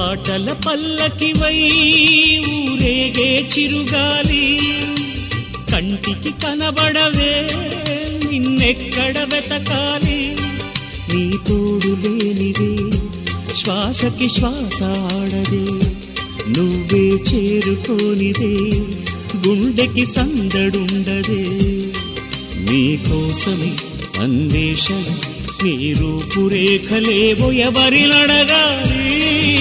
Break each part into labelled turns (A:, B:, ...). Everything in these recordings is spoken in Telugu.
A: పాటల పల్లకివై ఊరేగే చిరుగాలి కంటికి కనబడవే నిన్నెక్కడ వెతకాలి నీ తోడు లేనిదే శ్వాసకి శ్వాస ఆడదే నువ్వే చేరుకోనిదే గుండెకి సందడుండదే నీకోసమే అన్వేషణ నీ రూపురేఖలేవో ఎవరినడగాలి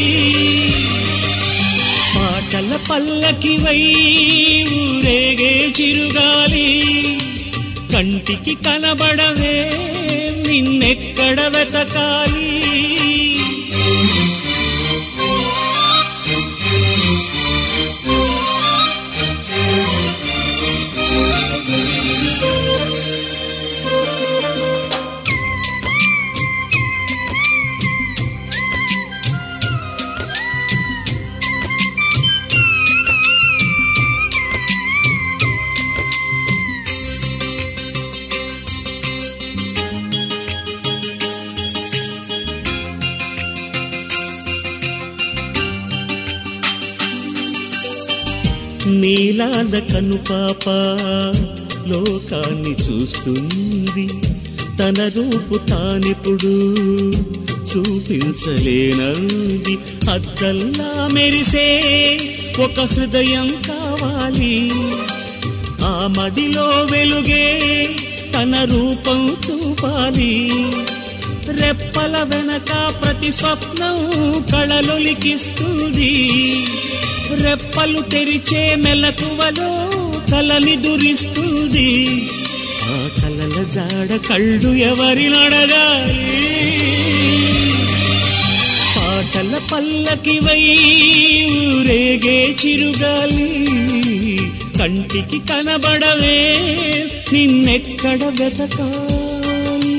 A: పాటల పల్లకివై ఊరేగే చిరుగాలి కంటికి కనబడవే నిన్నెక్కడ వెతకాలి నీలాల కనుపాప లోకాన్ని చూస్తుంది తన రూపు తానిప్పుడు చూపించలేనంది అద్దల్లా మెరిసే ఒక హృదయం కావాలి ఆ మదిలో వెలుగే తన రూపం చూపాలి రెప్పల వెనక ప్రతి స్వప్నం కళలొలికిస్తుంది రెప్పలు తెరిచే మెలకువలో కలని దురిస్తుంది ఆ కలల జాడ కళ్ళు ఎవరినడగాలి పాటల పల్లకివై ఊరేగే చిరుగాలి కంటికి కనబడవే నిన్నెక్కడ వెతకాలి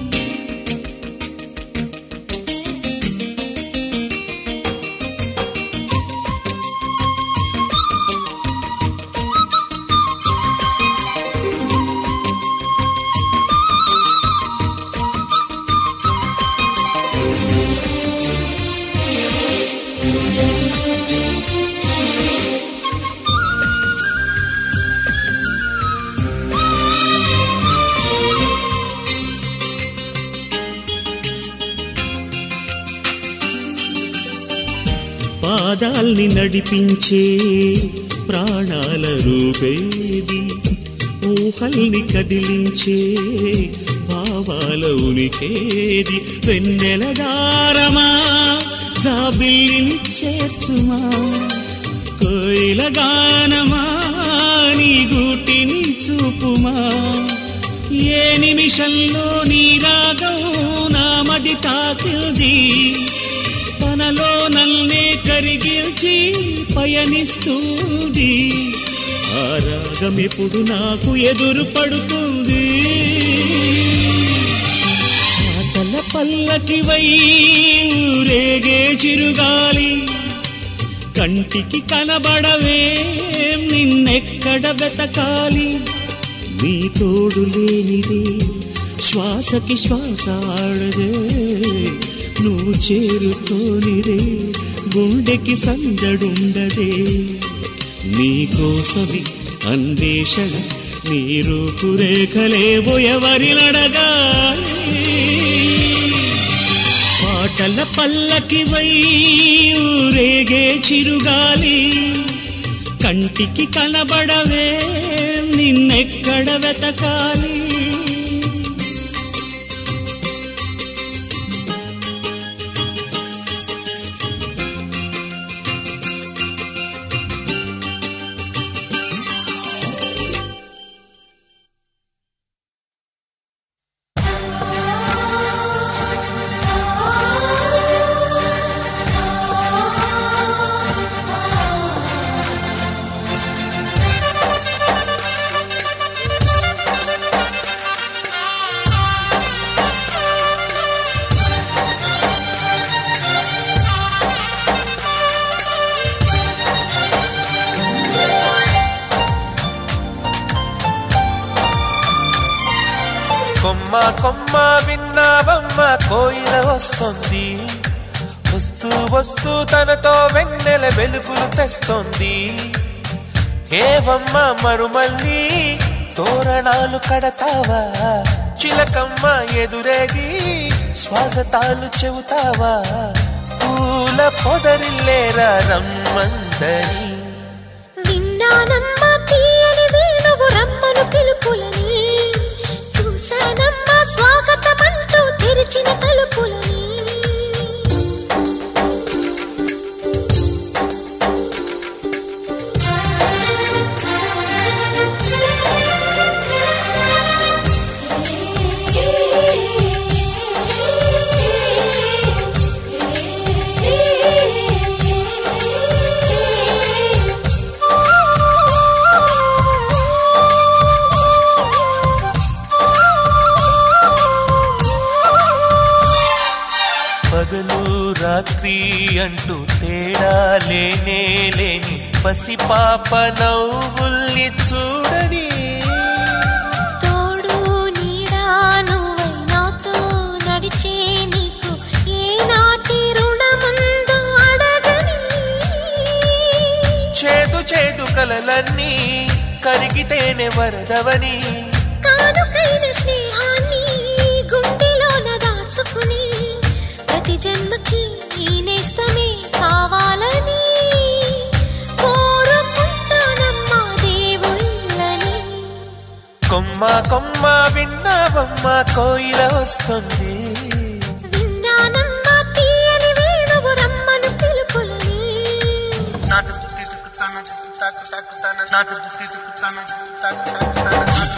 A: పాదాల్ని నడిపించే ప్రాణాల రూపేది ఊహల్ని కదిలించే భావాల ఉనికేది వెన్నెల దారమా జాబిల్లిని చేర్చుమా కోయిల గానమా నీ గూటిని చూపుమా ఏ నిమిషంలో నీ రాగం నామది తాకింది తనలో నల్నే కరిగించి పయనిస్తుంది ఆ రాగం ఎప్పుడు నాకు ఎదురు పడుతుంది పాటల పల్లకివై ఊరేగే చిరుగాలి కంటికి కనబడవే నిన్నెక్కడ వెతకాలి నీ తోడు లేనిదే శ్వాసకి శ్వాస ఆడదే నువ్వు చేరుకోనిదే గుండెకి సందడుండదే నీకోసవి అన్వేషణ నీ రూపురేఖలేవో ఎవరినడగాలి పాటల పల్లకివై ఊరేగే చిరుగాలి కంటికి కనబడవే నిన్నెక్కడ వెతకాలి
B: కొమ్మ కొమ్మ విన్నావమ్మ కోయిల వస్తుంది వస్తూ వస్తూ తనతో వెన్నెల వెలుగులు తెస్తోంది ఏవమ్మ మరుమల్లి తోరణాలు కడతావా చిలకమ్మ ఎదురేగి స్వాగతాలు చెబుతావా పూల పొదరిల్లేరా రమ్మందని
C: విన్నానమ్మా తీయని వేణువు రమ్మను పిలుపులని చూశానమ్మా స్వాగతమంటూ తెరిచిన తలుపులని
B: పగలు రాత్రి అంటూ తేడా లేనే లేని పసిపాప నవ్వుల్ని చూడని
C: తోడు నీడా నువ్వై నాతో నడిచే నీకు ఏనాటి రుణముందో అడగని
B: చేదు చేదు కలలన్నీ కరిగితేనే వరదవని
C: కానుకైన స్నేహాన్ని గుండెలోన దాచుకుని ప్రతి జన్మకి ఈ నేస్తమే కావాలని కోరుకుంటానమ్మా దేవుళ్ళని
B: కొమ్మ కొమ్మ విన్నావమ్మ కోయిల వస్తుంది
C: విన్నానమ్మా తీయని వేణువు రమ్మను పిలుపులని
B: నాటు దుత్తి దుక్కుతాన దుత్తు తాకు తాకుతాన నాటు దుత్తి దుక్కుతాన దుత్తు తాకు తాకుతాన నాటు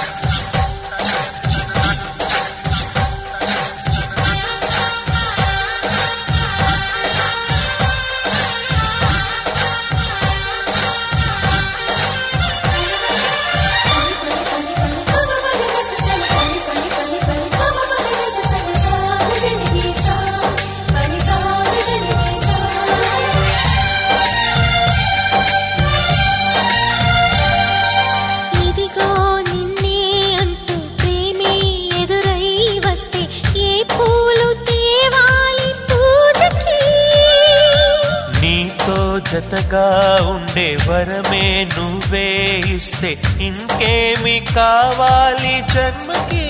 C: ఇదిగో నిన్నే అంటూ ప్రేమే ఎదురై వస్తే ఏ పూలు తేవాలి పూజకి
B: నీతో జతగా ఉండే వరమే నువ్వే ఇస్తే ఇంకేమి కావాలి జన్మకి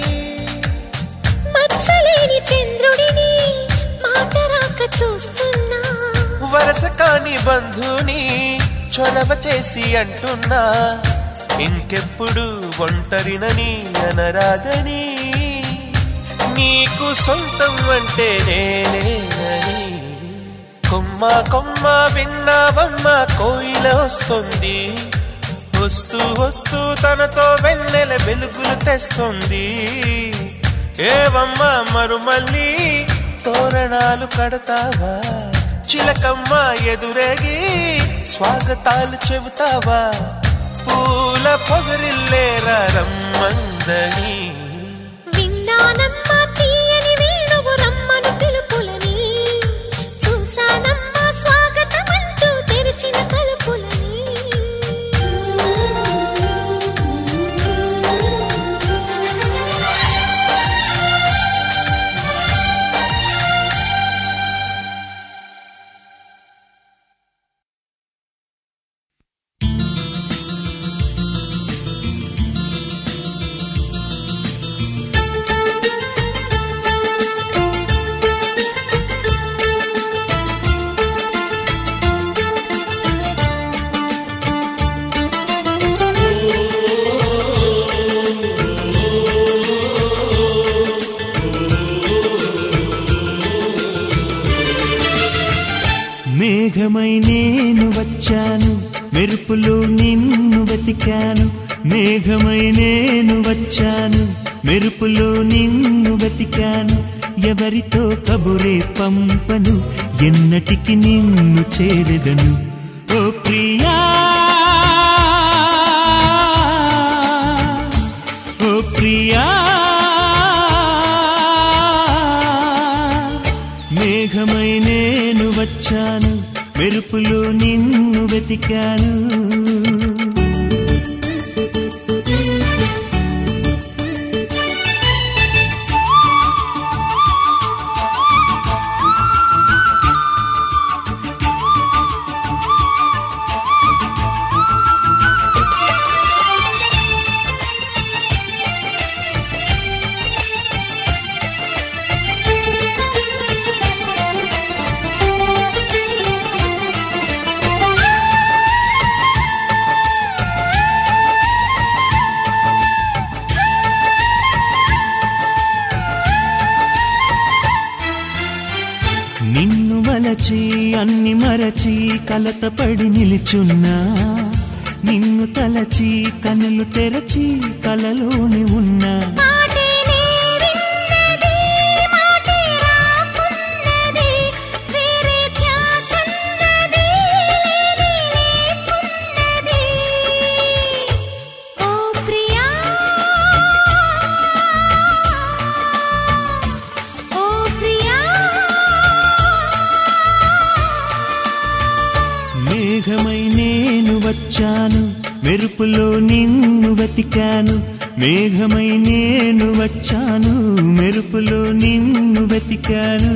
C: మచ్చలేని చంద్రుడిని మాట రాక చూస్తున్నా
B: వరస కాని బంధుని చొరవ చేసి అంటున్నా ఇంకెప్పుడు ఒంటరినని అనరాదని నీకు సొంతం అంటే నేనేనని కొమ్మ కొమ్మ విన్నావమ్మ కోయిల వస్తుంది వస్తూ వస్తూ తనతో వెన్నెల వెలుగులు తెస్తుంది ఏవమ్మ మరుమల్లి తోరణాలు కడతావా చిలకమ్మ ఎదురేగి స్వాగతాలు చెబుతావా పూల పొగరిల్లేరా రమ్మందని
C: విన్నానమ్మా తీయని వేణువు రమ్మను పిలుపులని చూశానమ్మా స్వాగతమంటూ తెరిచిన తలుపులని
A: మేఘమై నేను వచ్చాను మెరుపులో నిన్ను వెతికాను మేఘమై నేను వచ్చాను మెరుపులో నిన్ను వెతికాను ఎవరితో కబురే పంపను ఎన్నటికి నిన్ను చేరెదను ఓ ప్రియా ఓ ప్రియా మేఘమై నేను వచ్చాను మెరుపులో నిన్ను వెతికాను నిన్ను వలచి అన్ని మరచి కలతపడి నిలుచున్నా నిన్ను తలచి కనులు తెరచి కలలోని ఉన్నా
C: మాటే నేరిన్నది మాటే రాకున్నది వేరే ధ్యాసన్నది లేనే లేకున్నది ఓ ప్రియా ఓ ప్రియా
A: మేఘమై నేను వచ్చాను మెరుపులో నిన్ను వెతికాను మేఘమై నేను వచ్చాను మెరుపులో నిన్ను వెతికాను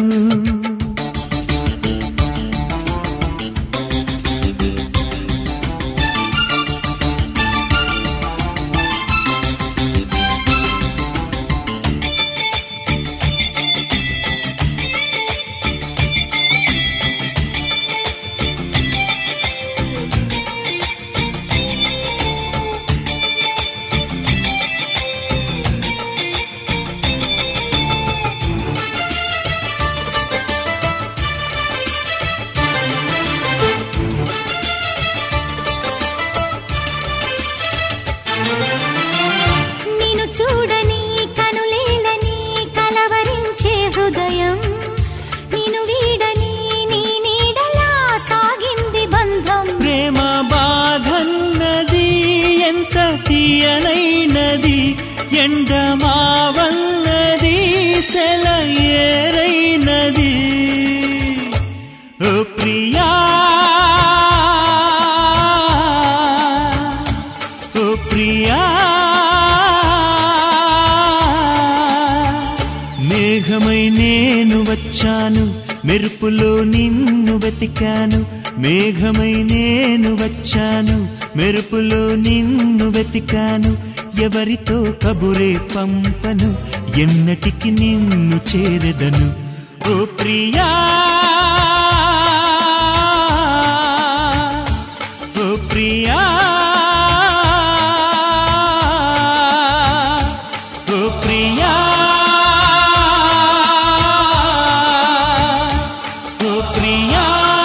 C: నిన్ను చూడని కనులేలని కలవరించే హృదయం నిన్ను వీడని నీ నీడలా సాగింది బంధం
A: ప్రేమ బాధన్నది ఎంత తీయనైనది ఎండమావన్నది సెల ఏరైనది ఓ ప్రియా ఓ ప్రియా మేఘమై నేను వచ్చాను మెరుపులో నిన్ను వెతికాను మేఘమై నేను వచ్చాను మెరుపులో నిన్ను వెతికాను ఎవరితో కబురే పంపను ఎన్నటికి నిన్ను చేరెదను ఓ ప్రియా ఓ ప్రియా ఓ ప్రియా ఓ ప్రియా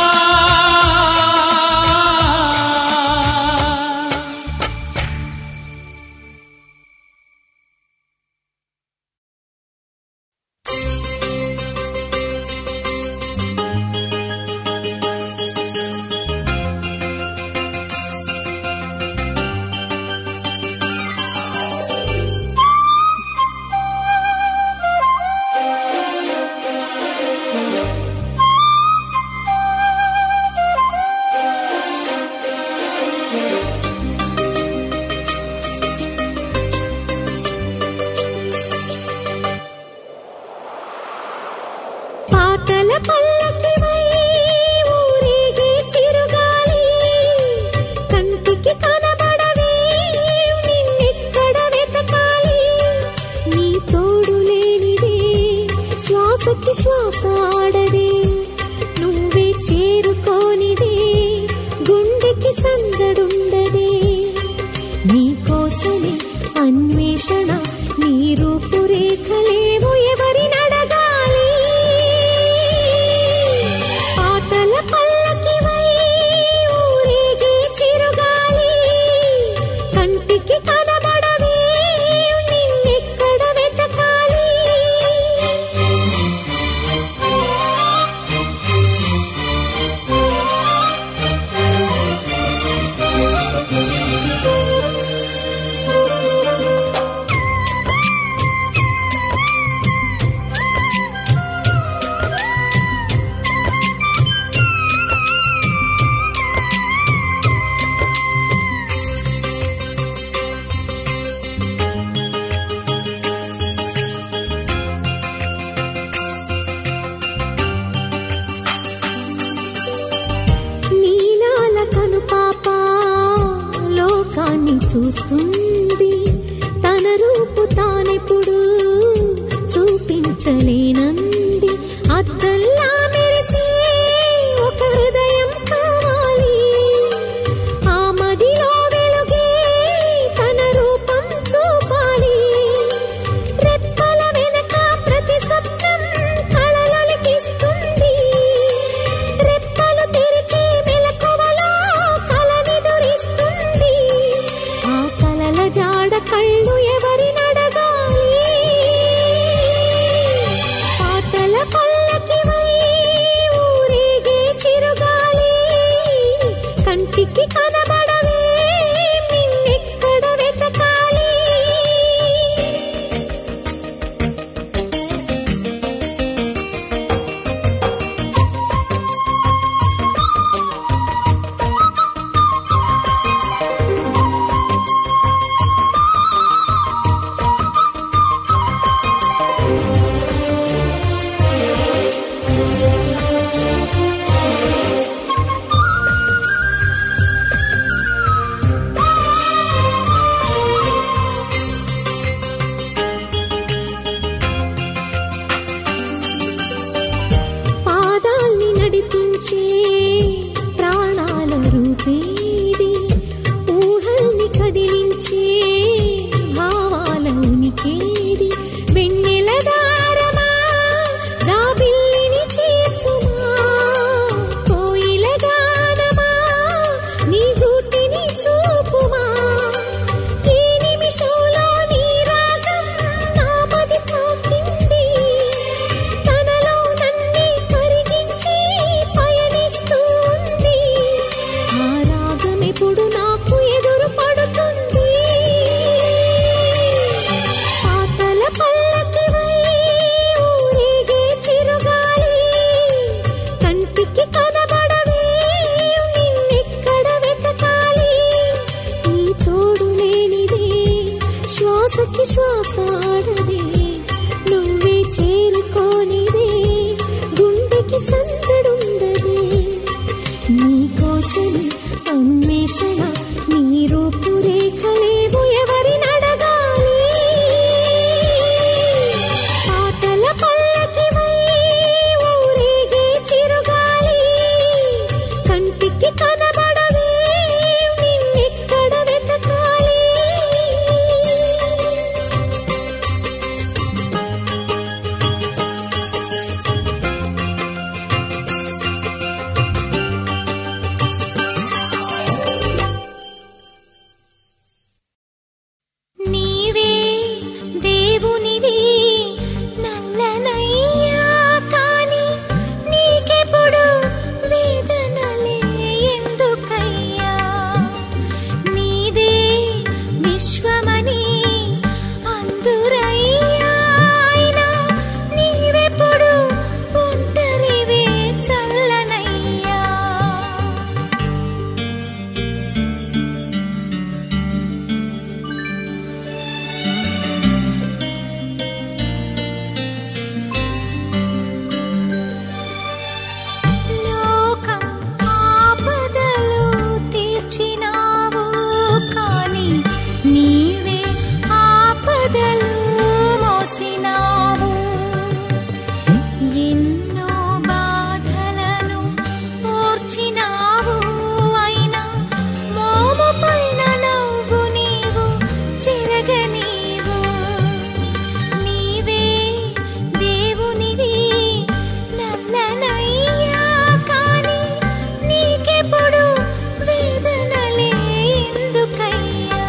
C: పాటల పల్లకివై ఊరేగే చిరుగాలి కంటికి కనబడవే నిన్నెక్కడ వెతకాలి నీ తోడు లేనిదే శ్వాసకి శ్వాస ఆడదే నువ్వే చేరుకోనిదే గుండెకి సందడుండదే నీ కోసమే అన్వేషణ నీ రూపురేఖలేవో ఎవరి నడగాలి పాటల పల్లకివై ఊరేగే చిరుగాలి కంటికి కనబడవే నిన్నెక్కడ వెతకాలి నీలాల కను పాప లోకాన్ని చూస్తుంది తన రూపు తానెప్పుడు చూపించలేనంది అద్దల్లా మెరిసే ఒక హృదయం కావాలి ఆ మదిలో వెలుగే తన రూపం చూపాలి రెప్పల వెనక ప్రతి స్వప్నం కళలొలికిస్తుంది వచ్చినావు అయినా మోము పైన నవ్వు నీవు చెరగనీవు నీవే దేవునివి నల్లనయ్యా కానీ నీకెప్పుడు వేదనలే ఎందుకయ్యా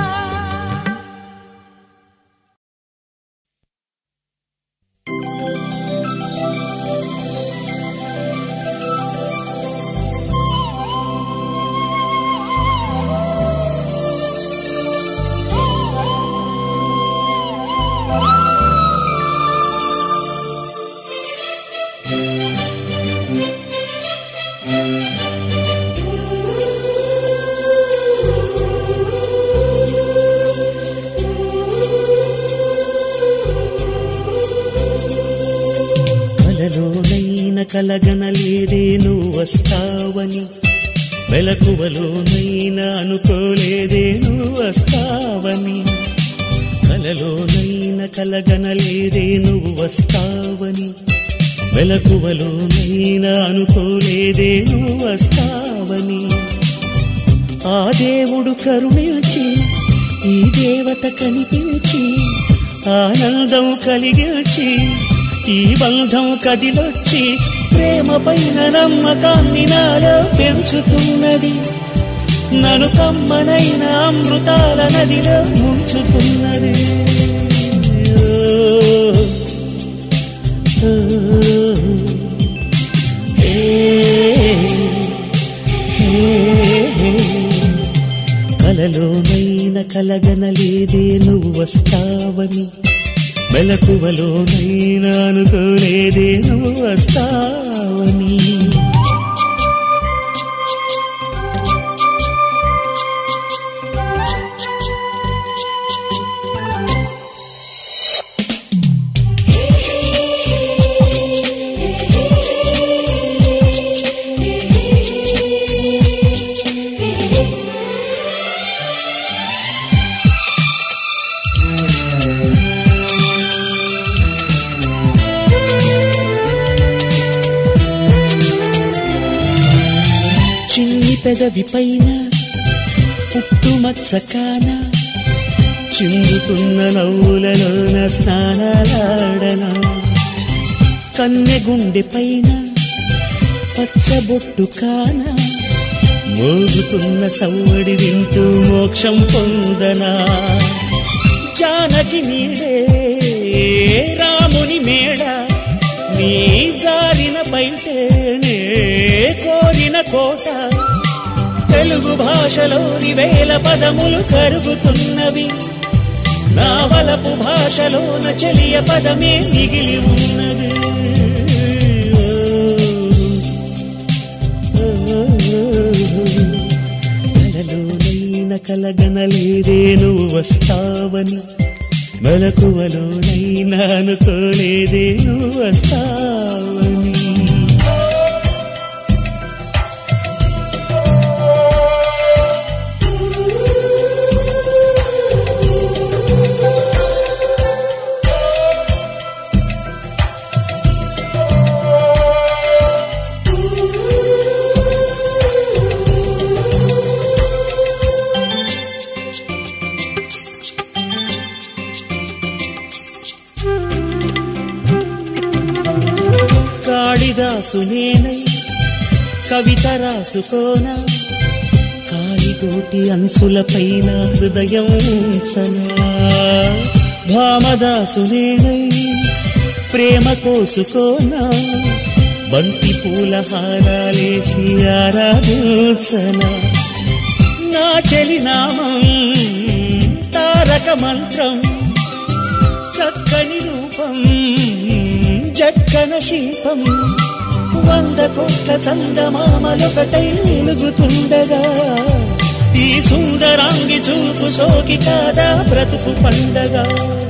A: కలలోనైన కలగనలేదే నువ్వు వస్తావని మెలకువలోనైనా అనుకోలేదే నువ్వు వస్తావని కలలోనైన కలగనలేదే నువ్వు వస్తావని మెలకువలోనైనా అనుకోలేదే నువ్వు వస్తావని ఆ దేవుడు కరుణించి ఈ దేవత కనిపించి ఆనందం కలిగించి ఈ బంధం కదిలొచ్చి ప్రేమ పైన నమ్మకాన్ని నాలో పెంచుతున్నది నను కమ్మనైన అమృతాల నదిలో ముంచుతున్నది ఓ, ఓ, ఏ, ఏ, కలలోనైన కలగనలేదే నువ్వు వస్తావని మెలకువలోనైనా అనుకోలేదే నువ్వు వస్తావని చిన్ని పెదవి పైన పుట్టుమచ్చ కాన చిందుతున్న నవ్వులలోన స్నానాలాడన కన్నె గుండె పైన పచ్చబొట్టు కాన మోగుతున్న సవ్వడి వింటూ మోక్షం పొందనా జానకి నీడే రాముని మేడ నీ జారిన బయటేనే కోరిన కోట తెలుగు భాషలోని వేల పదములు కరుగుతున్నవి నా వలపు భాషలోన చెలియ పదమే మిగిలి ఉన్నది కలలోనైన కలగనలేదే నువ్వు వస్తావని మెలకువలోనైనా అనుకోలేదే నువ్వు వస్తావని కాళిదాసు నేనై కవిత రాసుకోనా కాలిగోటి అంచులపైన హృదయం ఉంచనా భామదాసు నేనై ప్రేమ కోసుకోనా బంతి పూల హారాలేసి ఆరాధించనా నా చెలి నామం తారక మంత్రం చక్కని రూపం జక్కన శిల్పం వంద కోట్ల చందమామలొకటై వెలుగుతుండగా ఈ సుందరాంగి చూపు సోకి కాదా బ్రతుకు పండగా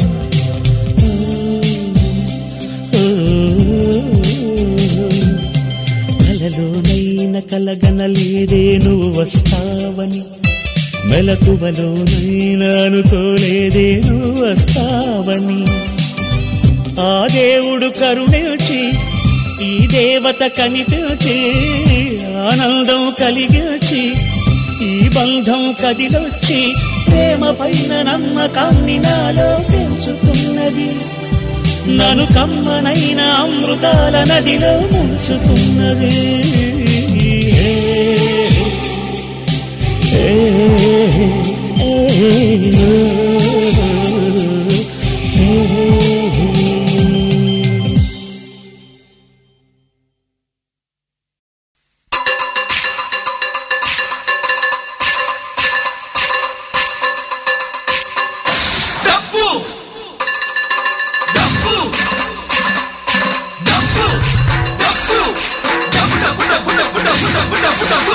A: కలలోనైన కలగనలేదే నువ్వు వస్తావని మెలకువలోనైనా అనుకోలేదే నువ్వు వస్తావని ఆ దేవుడు కరుణించి ఈ దేవత కనిపించి ఆనందం కలిగించి ఈ బంధం కదిలొచ్చి ప్రేమ పైన నమ్మకాన్ని నాలో పెంచుతున్నది నను కమ్మనైన అమృతాల నదిలో ముంచుతున్నది ఏ, ఏ, ఏ, ఏ.
D: డప్పు డప్పు డప్పు డప్పు డప్పు డప్పు డప్పు డప్పు డప్పు డప్పు డప్పు డప్పు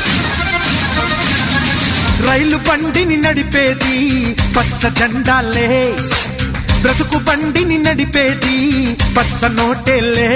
E: రైలు బండిని నడిపేది పచ్చ జెండాలే బ్రతుకు బండిని నడిపేది పచ్చ నోటేలే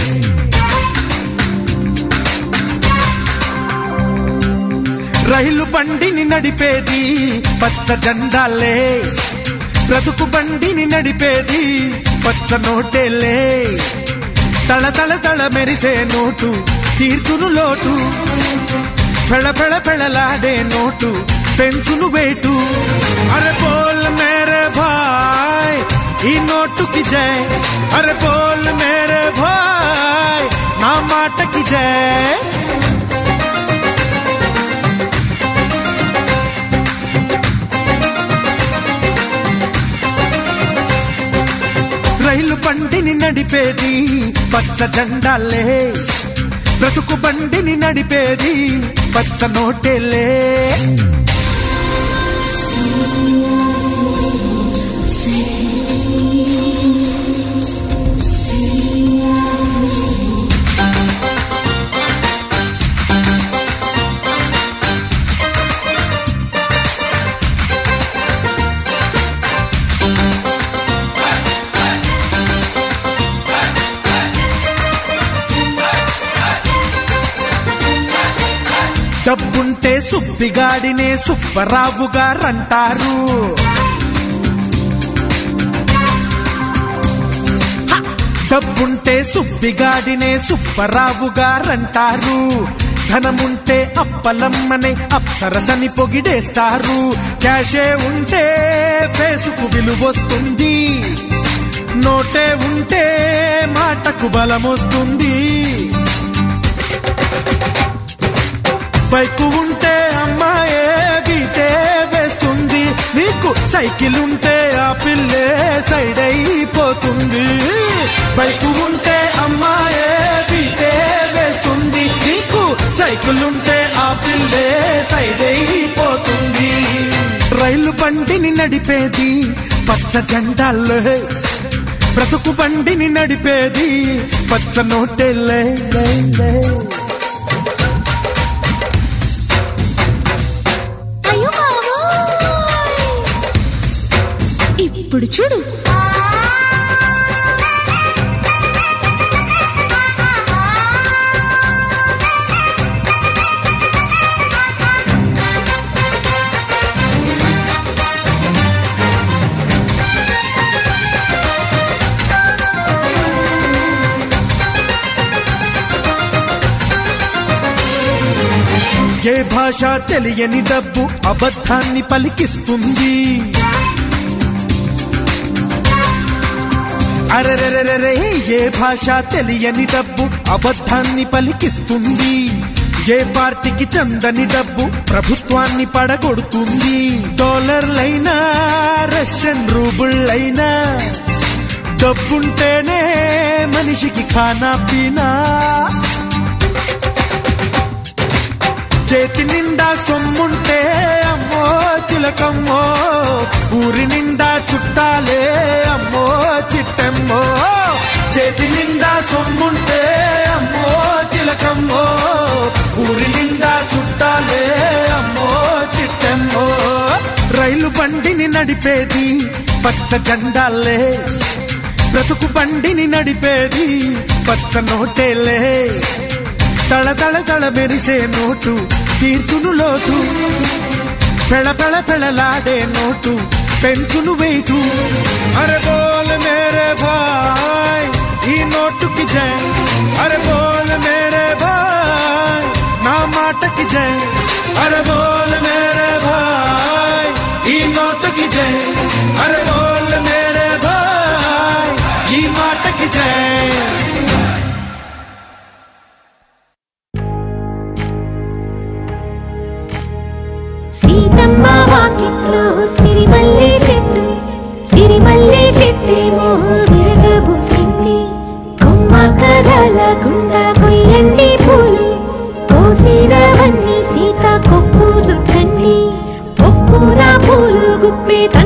E: రైలు బండిని నడిపేది పచ్చ జెండాలే బ్రతుకు బండిని నడిపేది పచ్చ నోటేలే తళ తళ తళ మెరిసే నోటు తీర్చును లోటు ఫెళ ఫెళ ఫెళలాడే నోటు పెంచును వేటు అరే బోల్ మేరే భాయ్ ఈ నోటుకి జై అరే బోల్ మేరే భాయ్ నా మాటకి జై రైలు బండిని నడిపేది పచ్చ జెండాలే బ్రతుకు బండిని నడిపేది పచ్చ నోటేలే డబ్బుంటే సుబ్బిగాడినే సుబ్బరావు గారంటారు హ! డబ్బుంటే సుబ్బిగాడినే సుబ్బరావు గారంటారు ధనముంటే అప్పలమ్మనే అప్సరసని పొగిడేస్తారు క్యాషే ఉంటే ఫేసుకు విలువొస్తుంది నోటే ఉంటే మాటకు బలమొస్తుంది బైకు ఉంటే అమ్మాయే గీతే వేస్తుంది నీకు సైకిల్ ఉంటే ఆ పిల్లే సైడ్ అయిపోతుంది బైకు ఉంటే అమ్మాయే గీతే వేస్తుంది నీకు సైకిల్ ఉంటే ఆ పిల్లే సైడ్ అయిపోతుంది రైలు బండిని నడిపేది పచ్చ జెండాలే బ్రతుకు బండిని నడిపేది పచ్చ నోటేలే లే, లే.
C: అయ్యో బాబోయ్! ఇప్పుడు చూడు
E: ఏ భాష తెలియని డబ్బు అబద్ధాన్ని పలికిస్తుంది అరెరెరెరెరే ఏ భాష తెలియని డబ్బు అబద్ధాన్ని పలికిస్తుంది ఏ పార్టీకి చందని డబ్బు ప్రభుత్వాన్ని పడగొడుతుంది డాలర్లైనా రష్యన్ రూబుళ్ళైనా డబ్బుంటేనే మనిషికి ఖానా పీనా చేతి నిండా సొమ్ముంటే అమ్మో చిలకమ్మో ఊరి నిండా చుట్టాలే అమ్మో చిట్టమ్మో చేతి నిండా సొమ్ముంటే అమ్మో చిలకమ్మో ఊరి నిండా చుట్టాలే అమ్మో చిట్టమ్మో రైలు బండిని నడిపేది పచ్చ జెండాలే బ్రతుకు బండిని నడిపేది పచ్చ నోటేలే తళ తళ తళ మెరిసే నోటు తీర్చును లోటు పెళ పెళ పెళలాడే నోటు పెంచును వెయిటు అరే బోల్ మేరే భాయ్ ఈ ఈ నోటుకి జై అరే బోల్ మేరే భాయ్ నా మాటకి జై అరే బోల్ మేరే భాయ్ ఈ నోటుకి జై అరే బోల్ మేరే భాయ్ ఈ మాటకి జై
C: సీతమ్మ వాకిట్లో సిరిమల్లె చెట్టు సిరిమల్లె చెట్టేమో విరగబూసింది కొమ్మ కదలకుండా కొయ్యండి పూలు కోసినవన్నీ సీత కొప్పు చుట్టండి కొప్పున పూలు గుప్పే